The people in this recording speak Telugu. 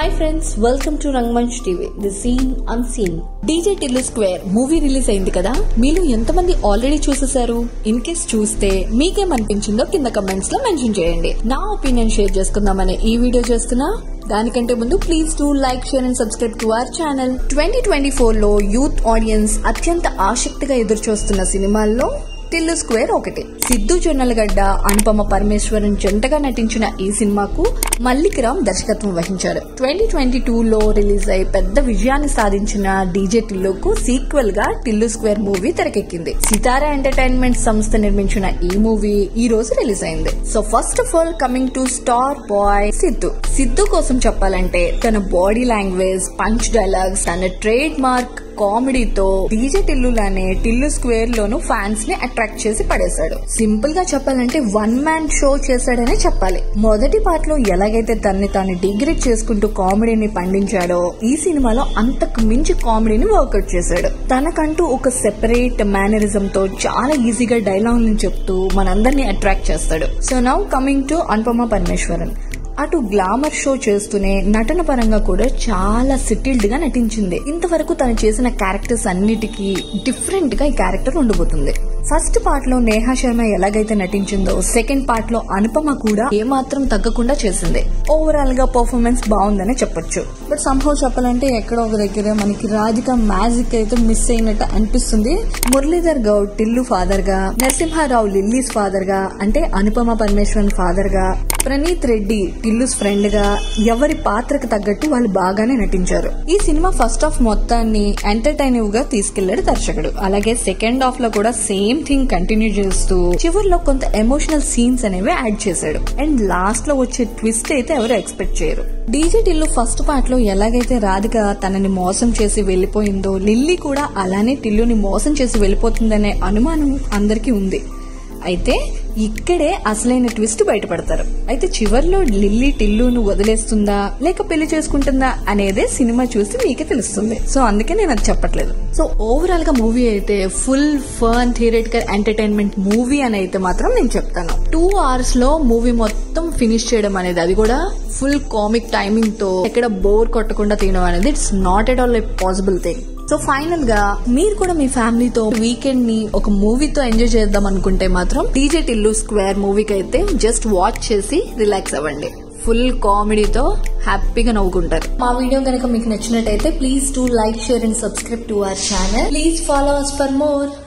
hi friends welcome to Rangamanch TV the scene unseen DJ Tillu square movie release అయింది కదా మీలో ఎంతమంది ఆల్రెడీ చూసేశారు ఇన్ కేస్ చూస్తే మీకేమనిపించిందో కింద కమెంట్స్ లో మెన్షన్ చేయండి నా ఒపీనియన్ షేర్ చేసుకుందామని ఈ వీడియో చేస్తున్నా దానికంటే ముందు please to like share and subscribe to our channel twenty twenty four లో యూత్ ఆడియన్స్ అత్యంత ఆసక్తిగా ఎదురు చూస్తున్న సినిమాల్లో టిల్లు స్క్వేర్ ఒకటి సిద్ధు జొన్నలగడ్డ అనుపమ పరమేశ్వరన్ జంటగా నటించిన ఈ సినిమాకు మల్లిక్ రామ్ దర్శకత్వం వహించారు ట్వంటీ ట్వంటీ టూ లో రిలీజ్ అయి పెద్ద విజయాన్ని సాధించిన డీజే టిల్లుకు సీక్వెల్ గా టిల్లు స్క్వేర్ మూవీ తెరకెక్కింది సితారా ఎంటర్టైన్మెంట్ సంస్థ నిర్మించిన ఈ మూవీ ఈ రోజు రిలీజ్ అయింది so first half all coming to star boy Siddhu Siddhu కోసం చెప్పాలంటే తన బాడీ లాంగ్వేజ్ పంచ్ డైలాగ్స్ తన ట్రేడ్ మార్క్ కామెడీతో డీజే టిల్లులానే టిల్లు స్క్వేర్ లోను ఫ్యాన్స్ ని అట్రాక్ట్ చేసి పడేశాడు సింపుల్ గా చెప్పాలంటే వన్ మ్యాన్ షో చేశాడనే చెప్పాలి మొదటి పార్ట్ లో ఎలాగైతే తన్ని తాను డిగ్రేడ్ చేసుకుంటూ కామెడీని పండించాడో ఈ సినిమాలో అంతకు మించి కామెడీని వర్కౌట్ చేశాడు తనకంటూ ఒక సెపరేట్ మేనరిజం తో చాలా ఈజీగా డైలాగ్ చెప్తూ మనందరినీ అట్రాక్ట్ చేస్తాడు so now coming to Anupama Parameswaran అటు గ్లామర్ షో చేస్తూనే నటన పరంగా కూడా చాలా సెటిల్డ్ గా నటించింది ఇంతవరకు తను చేసిన క్యారెక్టర్స్ అన్నిటికీ డిఫరెంట్ గా ఈ క్యారెక్టర్ ఉండబోతుంది ఫస్ట్ పార్ట్ లో నేహా శర్మ ఎలాగైతే నటించిందో సెకండ్ పార్ట్ లో అనుపమ కూడా ఏమాత్రం తగ్గకుండా చేసింది ఓవరాల్ గా పర్ఫార్మెన్స్ బాగుందనే చెప్పొచ్చు బట్ సంభవ్ చెప్పాలంటే ఎక్కడో ఒక దగ్గర మనకి రాధిక మ్యాజిక్ అయితే మిస్ అయినట్టు అనిపిస్తుంది మురళీధర్ గౌడ్ టిల్లు ఫాదర్ గా నరసింహారావు లిల్లీస్ ఫాదర్ గా అంటే అనుపమ పరమేశ్వరన్ ఫాదర్ గా ప్రణీత్ రెడ్డి టిల్లుస్ ఫ్రెండ్ గా ఎవరి పాత్రకు తగ్గట్టు వాళ్ళు బాగానే నటించారు ఈ సినిమా ఫస్ట్ హాఫ్ మొత్తాన్ని ఎంటర్టైనివ్ గా తీసుకెళ్లాడు దర్శకుడు అలాగే సెకండ్ హాఫ్ లో కూడా సేమ్ థింగ్ కంటిన్యూ చేస్తూ చివరిలో కొంత ఎమోషనల్ సీన్స్ అనేవి యాడ్ చేశాడు అండ్ లాస్ట్ లో వచ్చే ట్విస్ట్ అయితే ఎవరు ఎక్స్పెక్ట్ చేయరు డీజే టిల్లు ఫస్ట్ పార్ట్ లో ఎలాగైతే రాధిక తనని మోసం చేసి వెళ్లిపోయిందో లిల్లీ కూడా అలానే టిల్లుని మోసం చేసి వెళ్లిపోతుందనే అనుమానం అందరికీ ఉంది అయితే ఇక్కడే అసలైన ట్విస్ట్ బయటపడతారు అయితే చివర్లో లిల్లీ టిల్లును వదిలేస్తుందా లేక పెళ్లి చేసుకుంటుందా అనేదే సినిమా చూసి మీకే తెలుస్తుంది సో అందుకే నేను అది చెప్పట్లేదు సో ఓవరాల్ గా మూవీ అయితే full fun theatrical entertainment movie అని అయితే మాత్రం నేను చెప్తాను టూ అవర్స్ లో మూవీ మొత్తం ఫినిష్ చేయడం అనేది అది కూడా ఫుల్ కామిక్ టైమింగ్ తో ఎక్కడ బోర్ కొట్టకుండా తినడం అనేది it's not at all a possible thing so final గా మీరు కూడా మీ ఫ్యామిలీతో వీకెండ్ ని ఒక మూవీతో ఎంజాయ్ చేద్దాం అనుకుంటే మాత్రం డీజే టిల్లు స్క్వేర్ మూవీకి అయితే జస్ట్ వాచ్ చేసి రిలాక్స్ అవ్వండి ఫుల్ కామెడీతో హ్యాపీగా నవ్వుకుంటారు మా వీడియో కనుక మీకు నచ్చినట్టయితే please to like share and subscribe to our channel please follow us for more